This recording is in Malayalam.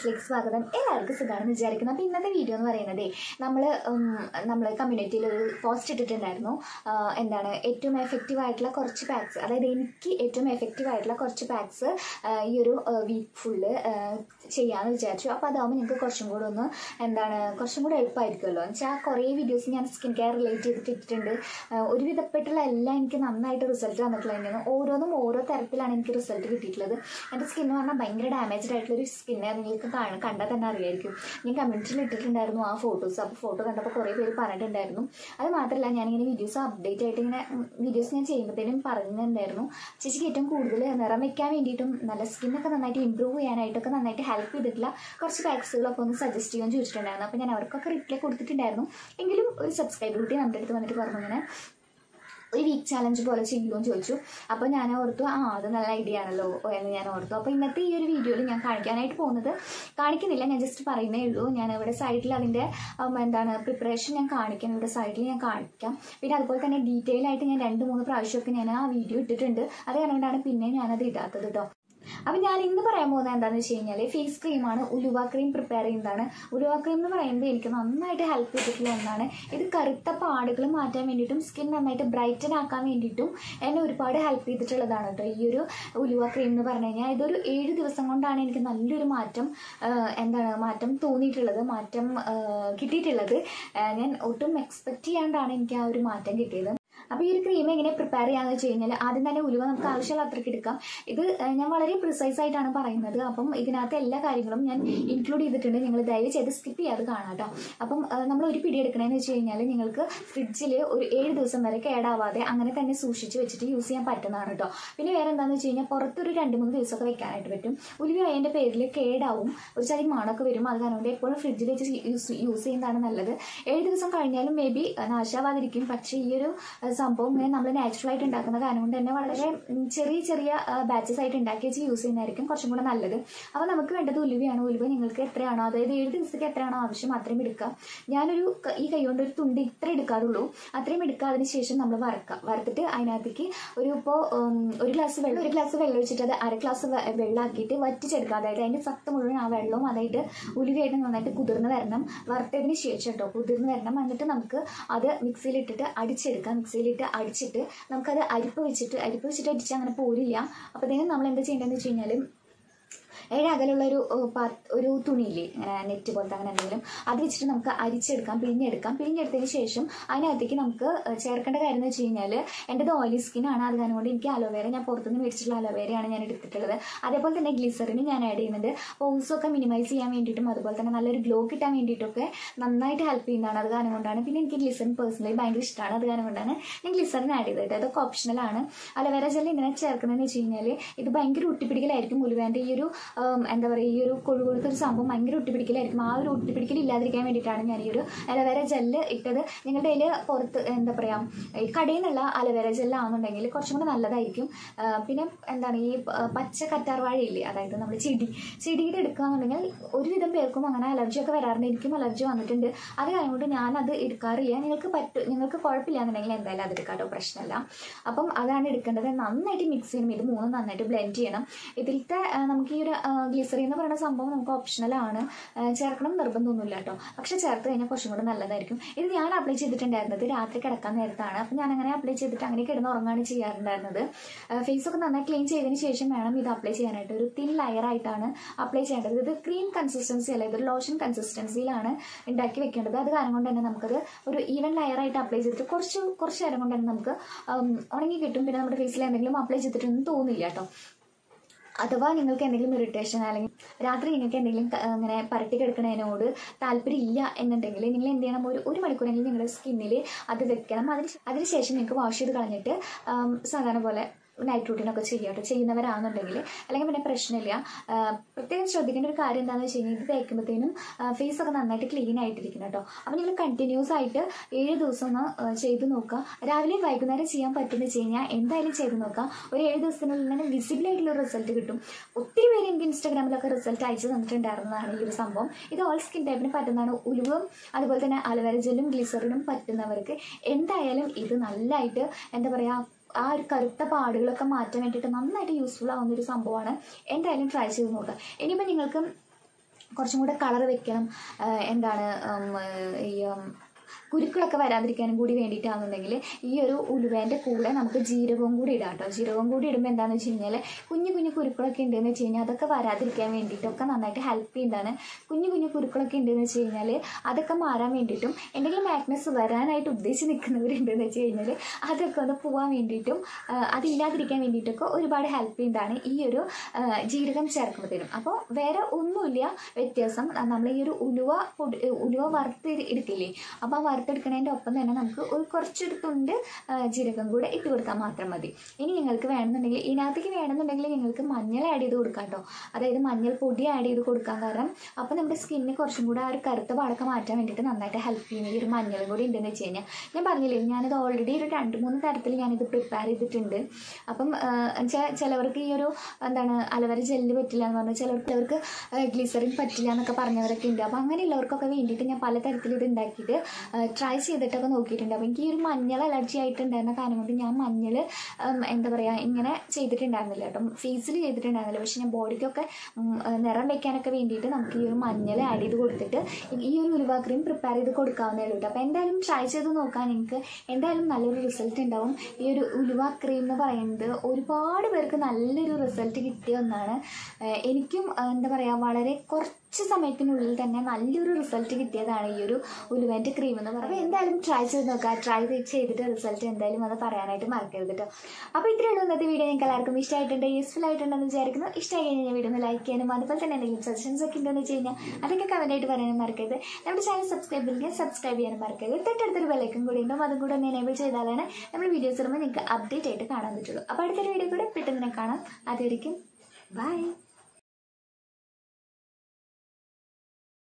ടിപ്സിലേക്ക് സ്വാഗതം എല്ലാവർക്കും സുഖമാണെന്ന് വിചാരിക്കുന്നു അപ്പോൾ ഇന്നത്തെ വീഡിയോ എന്ന് പറയുന്നത് നമ്മൾ നമ്മൾ കമ്മ്യൂണിറ്റിയിൽ ഒരു പോസ്റ്റ് ഇട്ടിട്ടുണ്ടായിരുന്നു ആ, എന്താണ് ഏറ്റവും എഫക്റ്റീവ് ആയിട്ടുള്ള കുറച്ച് പാക്സ് അതായത് എനിക്ക് ഏറ്റവും എഫക്റ്റീവ് ആയിട്ടുള്ള കുറച്ച് പാക്സ് ഈ ഒരു വീക്ക് ഫുള്ള് ചെയ്യാമെന്ന് വിചാരിച്ചു അപ്പോൾ അതാകുമ്പോൾ നിങ്ങൾക്ക് കുറച്ചും കൂടെ ഒന്ന് എന്താണ് കുറച്ചും കൂടെ എളുപ്പമായിരിക്കുമല്ലോ എന്ന് വെച്ചാൽ കുറേ വീഡിയോസ് ഞാൻ സ്കിൻ കെയർ റിലേറ്റ് ചെയ്തിട്ട് ഇട്ടിട്ടുണ്ട് ആ, ഒരുവിധപ്പെട്ടുള്ള എല്ലാം എനിക്ക് നന്നായിട്ട് റിസൾട്ട് വന്നിട്ടുള്ളത് തന്നെയാണ് ഓരോന്നും ഓരോ തരത്തിലാണ് എനിക്ക് റിസൾട്ട് കിട്ടിയിട്ടുള്ളത് എൻ്റെ സ്കിൻ എന്ന് പറഞ്ഞാൽ ഭയങ്കര ഡാമേജ്ഡ് ആയിട്ടുള്ളൊരു സ്കിന്നെ നിങ്ങൾക്ക് കാണ കണ്ടാൽ തന്നെ അറിയായിരിക്കും ഞാൻ കമ്മ്യൂണിറ്റിയിൽ ഇട്ടിട്ടുണ്ടായിരുന്നു ആ ഫോട്ടോസ് അപ്പോൾ ഫോട്ടോ കണ്ടപ്പോൾ കുറേ പേര് പറഞ്ഞിട്ടുണ്ടായിരുന്നു അത് മാത്രമല്ല ഞാനിങ്ങനെ വീഡിയോസ് അപ്ഡേറ്റ് ആയിട്ട് ഇങ്ങനെ വീഡിയോസ് ഞാൻ ചെയ്യുമ്പോഴത്തേനും പറയുന്നുണ്ടായിരുന്നു ചേച്ചിക്ക് ഏറ്റവും കൂടുതൽ നിറം വെക്കാൻ വേണ്ടിയിട്ടും നല്ല സ്കിന്നൊക്കെ നന്നായിട്ട് ഇമ്പ്രൂവ് ചെയ്യാനായിട്ടൊക്കെ നന്നായിട്ട് ഹെൽപ്പ് ചെയ്തിട്ടുള്ള കുറച്ച് പാക്സുകളൊക്കെ ഒന്ന് സജസ്റ്റ് ചെയ്യാൻ ചോദിച്ചിട്ടുണ്ടായിരുന്നു അപ്പോൾ ഞാൻ അവർക്കൊക്കെ റിപ്ലൈ കൊടുത്തിട്ടുണ്ടായിരുന്നു എങ്കിലും ഒരു സബ്സ്ക്രൈബർ കുട്ടി നമ്മുടെ അടുത്ത് വന്നിട്ട് പറഞ്ഞു ഇങ്ങനെ ഒരു വീക്ക് ചാലഞ്ച് പോലെ ചെയ്യുമോ എന്ന് ചോദിച്ചു അപ്പോൾ ഞാൻ ഓർത്തു ആ അത് നല്ല ഐഡിയ ആണല്ലോ എന്ന് ഞാൻ ഓർത്തു അപ്പോൾ ഇന്നത്തെ ഈ ഒരു വീഡിയോയിൽ ഞാൻ കാണിക്കാനായിട്ട് പോകുന്നത് കാണിക്കുന്നില്ല ഞാൻ ജസ്റ്റ് പറയുന്നേ ഉള്ളൂ ഞാൻ ഇവിടെ സൈഡിൽ അതിൻ്റെ ഉം, എന്താണ് പ്രിപ്പറേഷൻ ഞാൻ കാണിക്കാം ഇവിടെ സൈഡിൽ ഞാൻ കാണിക്കാം പിന്നെ അതുപോലെ തന്നെ ഡീറ്റെയിൽ ആയിട്ട് ഞാൻ രണ്ട് മൂന്ന് പ്രാവശ്യമൊക്കെ ഞാൻ ആ വീഡിയോ ഇട്ടിട്ടുണ്ട് അത് കാരണമാണ് പിന്നെ ഞാനത് ഇടാത്തത് കേട്ടോ അപ്പം ഞാൻ ഇന്ന് പറയാൻ പോകുന്നത് എന്താണെന്ന് വെച്ച് കഴിഞ്ഞാൽ ഫേസ് ക്രീമാണ് ഉലുവ ക്രീം പ്രിപ്പയർ ചെയ്യുന്നതാണ് ഉലുവ ക്രീം എന്ന് പറയുമ്പോൾ എനിക്ക് നന്നായിട്ട് ഹെൽപ്പ് ചെയ്തിട്ടുള്ള ഒന്നാണ് ഇത് കറുത്ത പാടുകൾ മാറ്റാൻ വേണ്ടിയിട്ടും സ്കിൻ നന്നായിട്ട് ബ്രൈറ്റൻ ആക്കാൻ വേണ്ടിയിട്ടും എന്നെ ഒരുപാട് ഹെൽപ്പ് ചെയ്തിട്ടുള്ളതാണ് കേട്ടോ ഈ ഒരു ഉലുവ ക്രീം എന്ന് പറഞ്ഞു കഴിഞ്ഞാൽ ഇതൊരു ഏഴ് ദിവസം കൊണ്ടാണ് എനിക്ക് നല്ലൊരു മാറ്റം ആ, എന്താണ് മാറ്റം തോന്നിയിട്ടുള്ളത് മാറ്റം ആ, കിട്ടിയിട്ടുള്ളത് ആ, ഞാൻ ഒട്ടും എക്സ്പെക്റ്റ് ചെയ്യാണ്ടാണ് എനിക്ക് ആ ഒരു മാറ്റം കിട്ടിയത് അപ്പോൾ ഈ ഒരു ക്രീം എങ്ങനെ പ്രിപ്പയർ ചെയ്യാന്ന് വെച്ച് കഴിഞ്ഞാൽ ആദ്യം തന്നെ ഉലുവ നമുക്ക് ആവശ്യമുള്ള അത്രയ്ക്ക് എടുക്കാം ഇത് ഏഹ്, ഞാൻ വളരെ പ്രിസൈസ് ആയിട്ടാണ് പറയുന്നത് അപ്പം ഇതിനകത്ത് എല്ലാ കാര്യങ്ങളും ഞാൻ ഇൻക്ലൂഡ് ചെയ്തിട്ടുണ്ട് നിങ്ങൾ ദയവ് ചെയ്ത് സ്കിപ്പ് ചെയ്യാതെ കാണാം കേട്ടോ അപ്പം ഏഹ്, നമ്മൾ ഒരു പിടി എടുക്കണമെന്ന് വെച്ച് കഴിഞ്ഞാൽ നിങ്ങൾക്ക് ഫ്രിഡ്ജിൽ ഒരു ഏഴ് ദിവസം വരെ കേടാവാതെ അങ്ങനെ തന്നെ സൂക്ഷിച്ച് വെച്ചിട്ട് യൂസ് ചെയ്യാൻ പറ്റുന്നതാണ് കേട്ടോ പിന്നെ വേറെ എന്താണെന്ന് വെച്ച് കഴിഞ്ഞാൽ പുറത്തൊരു രണ്ട് മൂന്ന് ദിവസമൊക്കെ വെക്കാനായിട്ട് പറ്റും ഉലുവ അതിൻ്റെ പേരിൽ കേടാവും ഒരു ചതി മണമൊക്കെ വരും അത് കാരണം കൊണ്ട് എപ്പോഴും ഫ്രിഡ്ജിൽ വെച്ച് യൂസ് യൂസ് ചെയ്യുന്നതാണ് നല്ലത് ഏഴ് ദിവസം കഴിഞ്ഞാലും മേ ബി നാശാവാതിരിക്കും പക്ഷേ ഈ ഒരു ഏഹ്, സംഭവം ഇങ്ങനെ നമ്മൾ നാച്ചുറൽ ആയിട്ട് ഉണ്ടാക്കുന്ന കാരണം കൊണ്ട് തന്നെ വളരെ ഉം, ചെറിയ ചെറിയ ബാച്ചസ് ആയിട്ട് ഉണ്ടാക്കി വെച്ച് യൂസ് ചെയ്യുന്നതായിരിക്കും കുറച്ചും കൂടെ നല്ലത് അപ്പോൾ നമുക്ക് വേണ്ടത് ഉലുവയാണ് ഉലുവ നിങ്ങൾക്ക് എത്രയാണോ അതായത് ഏഴ് ദിവസത്തേക്ക് എത്രയാണോ ആവശ്യം അത്രയും എടുക്കുക ഞാനൊരു ക- ഈ കൈ കൊണ്ട് ഒരു തുണ്ട് ഇത്ര എടുക്കാറുള്ളൂ അത്രയും എടുക്കുക അതിന് ശേഷം നമ്മൾ വറക്കുക വറുത്തിട്ട് അതിനകത്തേക്ക് ഒരു ഇപ്പോൾ ഒരു ഗ്ലാസ് വെള്ളം ഒരു ഗ്ലാസ് വെള്ളം ഒഴിച്ചിട്ട് അത് അര ഗ്ലാസ് വെ- വെള്ളമാക്കിയിട്ട് വറ്റിച്ചെടുക്കുക അതായത് അതിൻ്റെ സത്ത് മുഴുവൻ ആ വെള്ളവും അതായത് ഉലുവയായിട്ട് നന്നായിട്ട് കുതിർന്ന് വരണം വറുത്തതിന് ശേഷം കേട്ടോ കുതിർന്ന് വരണം എന്നിട്ട് നമുക്ക് അത് മിക്സിയിലിട്ടിട്ട് അടിച്ചെടുക്കാം മിക്സിയിലിട്ട് അടിച്ചിട്ട് നമുക്കത് അരിപ്പ് വെച്ചിട്ട് അരിപ്പ് വെച്ചിട്ട് അടിച്ചാൽ അങ്ങനെ പോരില്ല അപ്പോഴത്തേനും നമ്മൾ എന്താ ചെയ്യേണ്ടതെന്ന് വെച്ച് കഴിഞ്ഞാൽ ഏഴ് അകലുള്ള ഒരു ഏഹ്, പാ- ഒരു തുണിയില്ലേ ഇങ്ങനെ നെറ്റ് പോലത്തെ അങ്ങനെ എന്തെങ്കിലും അത് വെച്ചിട്ട് നമുക്ക് അരിച്ചെടുക്കാം പിഴിഞ്ഞെടുക്കാം പിഴിഞ്ഞെടുത്തതിന് ശേഷം അതിനകത്തേക്ക് നമുക്ക് ഏഹ്, ചേർക്കേണ്ട കാര്യം എന്ന് വെച്ച് കഴിഞ്ഞാൽ എൻ്റെത് ഓയിലി സ്കിന്നാണ് അത് കാരണം കൊണ്ട് എനിക്ക് അലോവേര ഞാൻ പുറത്തുനിന്ന് മേടിച്ചിട്ടുള്ള അലോവേരയാണ് ഞാൻ എടുത്തിട്ടുള്ളത് അതേപോലെ തന്നെ ഗ്ലിസറിന് ഞാൻ ആഡ് ചെയ്യുന്നുണ്ട് പോസൊക്കെ മിനിമൈസ് ചെയ്യാൻ വേണ്ടിയിട്ടും അതുപോലെ തന്നെ നല്ലൊരു ഗ്ലോ കിട്ടാൻ വേണ്ടിയിട്ടൊക്കെ നന്നായിട്ട് ഹെൽപ്പ് ചെയ്യുന്നതാണ് അത് കാരണം കൊണ്ടാണ് പിന്നെ എനിക്ക് ഗ്ലിസറിൻ പേഴ്സണലി ഭയങ്കര ഇഷ്ടമാണ് അത് കാരണം കൊണ്ടാണ് ഞാൻ ഗ്ലിസറിൻ ആഡ് ചെയ്തത് അതൊക്കെ ഓപ്ഷണലാണ് അലോവേര ജെൽ എന്തിനാ ചേർക്കുന്നതെന്ന് വെച്ച് കഴിഞ്ഞാൽ ഇത് ഭയങ്കര ഒട്ടിപ്പിടിക്കലായിരിക്കും ഉലുവേൻ്റെ ഈ ഒരു ഉം, എന്താ പറയുക ഈ ഒരു കൊഴുകൊഴുത്ത ഒരു സംഭവം ഭയങ്കര ഒട്ടിപ്പിടിക്കലായിരിക്കും ആ ഒരു ഒട്ടിപ്പിടിക്കൽ ഇല്ലാതിരിക്കാൻ വേണ്ടിയിട്ടാണ് ഞാൻ ഈ ഒരു അലോവേര ജെല്ല് ഇട്ടത് നിങ്ങളുടെ കയ്യിൽ പുറത്ത് എന്താ പറയുക ഈ കടയിൽ നിന്നുള്ള അലോവേര ജെല്ലാണെന്നുണ്ടെങ്കിൽ കുറച്ചും കൂടെ നല്ലതായിരിക്കും ആ, പിന്നെ എന്താണ് ഈ പ- പച്ച കറ്റാർവാഴയില്ലേ അതായത് നമ്മൾ ചെടി ചെടിയുടെ എടുക്കുകയാണെന്നുണ്ടെങ്കിൽ ഒരുവിധം പേർക്കും അങ്ങനെ അലർജിയൊക്കെ വരാറുണ്ട് എനിക്കും അലർജി വന്നിട്ടുണ്ട് അത് കാരണം കൊണ്ട് ഞാനത് എടുക്കാറില്ല നിങ്ങൾക്ക് പറ്റും നിങ്ങൾക്ക് കുഴപ്പമില്ല എന്നുണ്ടെങ്കിൽ എന്തായാലും അത് എടുക്കാട്ടോ പ്രശ്നമില്ല അപ്പം അതാണ് എടുക്കേണ്ടത് നന്നായിട്ട് മിക്സ് ചെയ്യണം ഇത് മൂന്നും നന്നായിട്ട് ബ്ലെൻഡ് ചെയ്യണം ഇതിലത്തെ ആ, നമുക്ക് ഈ ഒരു ഗ്ലിസറി എന്ന് പറയുന്ന സംഭവം നമുക്ക് ഓപ്ഷണലാണ് ചേർക്കണം നിർബന്ധമൊന്നുമില്ല കേട്ടോ പക്ഷെ ചേർത്ത് കഴിഞ്ഞാൽ കുറച്ചും കൂടെ നല്ലതായിരിക്കും ഇത് ഞാൻ അപ്ലൈ ചെയ്തിട്ടുണ്ടായിരുന്നത് രാത്രി കിടക്കാൻ നേരത്താണ് അപ്പം ഞാൻ അങ്ങനെ അപ്ലൈ ചെയ്തിട്ട് അങ്ങനെ കിടന്ന് ഉറങ്ങാണ് ചെയ്യാറുണ്ടായിരുന്നത് ഫേസ് ഒക്കെ നന്നായി ക്ലീൻ ചെയ്തതിന് ശേഷം വേണം ഇത് അപ്ലൈ ചെയ്യാനായിട്ട് ഒരു തിൻ ലെയർ ആയിട്ടാണ് അപ്ലൈ ചെയ്യേണ്ടത് ഇത് ക്രീം കൺസിസ്റ്റൻസി അല്ല ഇതൊരു ലോഷൻ കൺസിസ്റ്റൻസിയിലാണ് ഉണ്ടാക്കി വെക്കേണ്ടത് അത് കാരണം കൊണ്ട് തന്നെ നമുക്കത് ഒരു ഈവൻ ലെയർ ആയിട്ട് അപ്ലൈ ചെയ്തിട്ട് കുറച്ച് കുറച്ച് നേരം കൊണ്ട് തന്നെ നമുക്ക് ഉം, ഉണങ്ങി കിട്ടും പിന്നെ നമ്മുടെ ഫേസിൽ എന്തെങ്കിലും അപ്ലൈ ചെയ്തിട്ടൊന്നും തോന്നില്ല കേട്ടോ അഥവാ നിങ്ങൾക്ക് എന്തെങ്കിലും ഇറിറ്റേഷൻ അല്ലെങ്കിൽ രാത്രി നിങ്ങൾക്ക് എന്തെങ്കിലും ക- ഇങ്ങനെ പരട്ടി കിടക്കുന്നതിനോട് താല്പര്യം ഇല്ല എന്നുണ്ടെങ്കിൽ നിങ്ങൾ എന്ത് ചെയ്യണം ഒരു ഒരു മണിക്കൂറെങ്കിലും നിങ്ങളുടെ സ്കിന്നിൽ അത് വെക്കണം അതിന് ശേ- അതിനുശേഷം നിങ്ങൾക്ക് വാഷ് ചെയ്ത് കളഞ്ഞിട്ട് ആം, സാധാരണ പോലെ നൈറ്റ് റൂട്ടീനൊക്കെ ചെയ്യുക കേട്ടോ ചെയ്യുന്നവരാണെന്നുണ്ടെങ്കിൽ അല്ലെങ്കിൽ പിന്നെ പ്രശ്നമില്ല ആ, പ്രത്യേകം ശ്രദ്ധിക്കേണ്ട ഒരു കാര്യം എന്താണെന്ന് വെച്ച് കഴിഞ്ഞാൽ ഇത് തേക്കുമ്പോഴത്തേനും ഫേസ് ഒക്കെ നന്നായിട്ട് ക്ലീൻ ആയിട്ടിരിക്കണം കേട്ടോ അപ്പോൾ നിങ്ങൾ കണ്ടിന്യൂസ് ആയിട്ട് ഏഴ് ദിവസം ഒന്ന് ആ, ചെയ്ത് നോക്കുക രാവിലെ വൈകുന്നേരം ചെയ്യാൻ പറ്റുമെന്ന് വെച്ച് കഴിഞ്ഞാൽ എന്തായാലും ചെയ്ത് നോക്കുക ഒരു ഏഴ് ദിവസത്തിനുള്ളിൽ തന്നെ വിസിബിൾ ആയിട്ടുള്ള റിസൾട്ട് കിട്ടും ഒത്തിരി പേര് എനിക്ക് ഇൻസ്റ്റാഗ്രാമിലൊക്കെ റിസൾട്ട് അയച്ചു തന്നിട്ടുണ്ടായിരുന്നതാണ് ഈ ഒരു സംഭവം ഇത് ഓൾ സ്കിൻ ടൈപ്പിന് പറ്റുന്നതാണ് ഉലുവും അതുപോലെ തന്നെ അലവേര ജെല്ലും ഗ്ലിസറിനും പറ്റുന്നവർക്ക് എന്തായാലും ഇത് നല്ലതായിട്ട് എന്താ പറയുക ആ ഒരു കറുത്ത പാടുകളൊക്കെ മാറ്റാൻ വേണ്ടിയിട്ട് നന്നായിട്ട് യൂസ്ഫുൾ ആവുന്ന ഒരു സംഭവമാണ് എന്തായാലും ട്രൈ ചെയ്ത് നോക്കുക ഇനിയിപ്പോൾ നിങ്ങൾക്ക് കുറച്ചും കൂടെ കളർ വെക്കണം ആ, എന്താണ് ഉം, ഈ ഉം, കുരുക്കളൊക്കെ വരാതിരിക്കാനും കൂടി വേണ്ടിയിട്ടാണെന്നുണ്ടെങ്കിൽ ഈ ഒരു ഉലുവേൻ്റെ കൂടെ നമുക്ക് ജീരകവും കൂടി ഇടാം കേട്ടോ ജീരകവും കൂടി ഇടുമ്പോൾ എന്താണെന്ന് വെച്ച് കഴിഞ്ഞാൽ കുഞ്ഞു കുഞ്ഞു കുരുക്കളൊക്കെ ഉണ്ടെന്ന് വെച്ച് കഴിഞ്ഞാൽ അതൊക്കെ വരാതിരിക്കാൻ വേണ്ടിയിട്ടൊക്കെ നന്നായിട്ട് ഹെൽപ്പ് ചെയ്യുന്നതാണ് കുഞ്ഞു കുഞ്ഞു കുരുക്കളൊക്കെ ഉണ്ടെന്ന് വെച്ച് കഴിഞ്ഞാൽ അതൊക്കെ മാറാൻ വേണ്ടിയിട്ടും എന്തെങ്കിലും മാഗ്നസ് വരാനായിട്ട് ഉദ്ദേശിച്ച് നിൽക്കുന്നവരുണ്ടെന്ന് വെച്ച് കഴിഞ്ഞാൽ അതൊക്കെ ഒന്ന് പോകാൻ വേണ്ടിയിട്ടും ആ, അതില്ലാതിരിക്കാൻ വേണ്ടിയിട്ടൊക്കെ ഒരുപാട് ഹെൽപ്പ് ചെയ്യുന്നതാണ് ഈ ഒരു ആ, ജീരകം ചേർക്കുമ്പോഴത്തേനും അപ്പോൾ വേറെ ഒന്നുമില്ല വ്യത്യാസം നമ്മൾ ഈ ഒരു ഉലുവ പൊടി ഉലുവ വറുത്ത് എടുക്കില്ലേ അപ്പോൾ ആ വറുത്തെടുക്കുന്നതിൻ്റെ ഒപ്പം തന്നെ നമുക്ക് ഒരു കുറച്ചൊരു തുണ്ട് ആ, ജീരകം കൂടെ ഇട്ട് കൊടുത്താൽ മാത്രം മതി ഇനി നിങ്ങൾക്ക് വേണമെന്നുണ്ടെങ്കിൽ ഇതിനകത്തേക്ക് വേണമെന്നുണ്ടെങ്കിൽ നിങ്ങൾക്ക് മഞ്ഞൾ ആഡ് ചെയ്ത് കൊടുക്കാം കേട്ടോ അതായത് മഞ്ഞൾ പൊടി ആഡ് ചെയ്ത് കൊടുക്കാൻ കാരണം അപ്പോൾ നമ്മുടെ സ്കിന്നിന് കുറച്ചും കൂടെ ആ ഒരു കറുത്ത പാടൊക്കെ മാറ്റാൻ വേണ്ടിയിട്ട് നന്നായിട്ട് ഹെൽപ്പ് ചെയ്യും ഈ ഒരു മഞ്ഞളും കൂടി ഉണ്ടെന്ന് വെച്ച് കഴിഞ്ഞാൽ ഞാൻ പറഞ്ഞില്ലേ ഞാനിത് ഓൾറെഡി ഒരു രണ്ട് മൂന്ന് തരത്തിൽ ഞാനിത് പ്രിപ്പയർ ചെയ്തിട്ടുണ്ട് അപ്പം വെച്ചാൽ ചിലവർക്ക് ഈ ഒരു എന്താണ് അലവര ജെല്ല് പറ്റില്ല എന്ന് പറഞ്ഞാൽ ചിലവർക്ക് ചിലവർക്ക് ഗ്ലിസറിൻ പറ്റില്ല എന്നൊക്കെ പറഞ്ഞവരൊക്കെ ഉണ്ട് അപ്പോൾ അങ്ങനെയുള്ളവർക്കൊക്കെ വേണ്ടിയിട്ട് ഞാൻ പല തരത്തിൽ ഇത് ഉണ്ടാക്കിയിട്ട് ട്രൈ ചെയ്തിട്ടൊക്കെ നോക്കിയിട്ടുണ്ട് അപ്പോൾ എനിക്ക് ഈ ഒരു മഞ്ഞൾ അലർജി ആയിട്ടുണ്ടായിരുന്ന കാരണം കൊണ്ട് ഞാൻ മഞ്ഞൾ എന്താ പറയുക ഇങ്ങനെ ചെയ്തിട്ടുണ്ടായിരുന്നില്ല കേട്ടോ ഫേസിൽ ചെയ്തിട്ടുണ്ടായിരുന്നില്ല പക്ഷേ ഞാൻ ബോഡിക്കൊക്കെ ഉം, ഏഹ്, നിറം വെക്കാനൊക്കെ വേണ്ടിയിട്ട് നമുക്ക് ഈ ഒരു മഞ്ഞൾ ആഡ് ചെയ്ത് കൊടുത്തിട്ട് ഈ ഒരു ഉലുവ ക്രീം പ്രിപ്പയർ ചെയ്ത് കൊടുക്കാവുന്നേ ഉള്ളൂ കേട്ടോ അപ്പോൾ എന്തായാലും ട്രൈ ചെയ്ത് നോക്കാൻ നിങ്ങൾക്ക് എന്തായാലും നല്ലൊരു റിസൾട്ട് ഉണ്ടാവും ഈ ഒരു ഉലുവ ക്രീം എന്ന് പറയുന്നത് ഒരുപാട് പേർക്ക് നല്ലൊരു റിസൾട്ട് കിട്ടിയ ഒന്നാണ് ഏഹ്, എനിക്കും ഏഹ്, എന്താ പറയുക വളരെ കുറച്ച് സമയത്തിനുള്ളിൽ തന്നെ നല്ലൊരു റിസൾട്ട് കിട്ടിയതാണ് ഈ ഒരു ഉലുവേൻ്റെ ക്രീം എന്ന് പറയുന്നത് അപ്പോൾ എന്തായാലും ട്രൈ ചെയ്ത് നോക്കുക ട്രൈ ചെയ്തിട്ട് റിസൾട്ട് എന്തായാലും അത് പറയാനായിട്ട് മറക്കരുത് കേട്ടോ അപ്പോൾ ഇത്രയുള്ളൂ ഇന്നത്തെ വീഡിയോ നിങ്ങൾക്ക് എല്ലാവർക്കും ഇഷ്ടമായിട്ടുണ്ട് യൂസ്ഫുൾ ആയിട്ടുണ്ടെന്ന് വിചാരിക്കുന്നു ഇഷ്ടമായി കഴിഞ്ഞാൽ വീഡിയോ ഒന്ന് ലൈക്ക് ചെയ്യാനും അതുപോലെ തന്നെ എന്തെങ്കിലും സജഷൻസ് ഒക്കെ ഉണ്ടെന്ന് വെച്ച് കഴിഞ്ഞാൽ അതൊക്കെ കമൻ്റ് ആയിട്ട് പറയാനും മറക്കരുത് നമ്മുടെ ചാനൽ സബ്സ്ക്രൈബ് ചെയ്യുക സബ്സ്ക്രൈബ് ചെയ്യാനും മറക്കരുത് തൊട്ടടുത്തൊരു ബെല്ലൈക്കും കൂടി ഉണ്ടാവും അതും കൂടെ ഒന്ന് എനേബിൾ ചെയ്താലാണ് നമ്മൾ വീഡിയോസ് ഇടുമ്പോൾ നിങ്ങൾക്ക് അപ്ഡേറ്റ് ആയിട്ട് കാണാൻ പറ്റുള്ളൂ അപ്പോൾ അടുത്തൊരു വീഡിയോ കൂടെ പെട്ടെന്ന് തന്നെ കാണാം അതുവരെയും ബൈ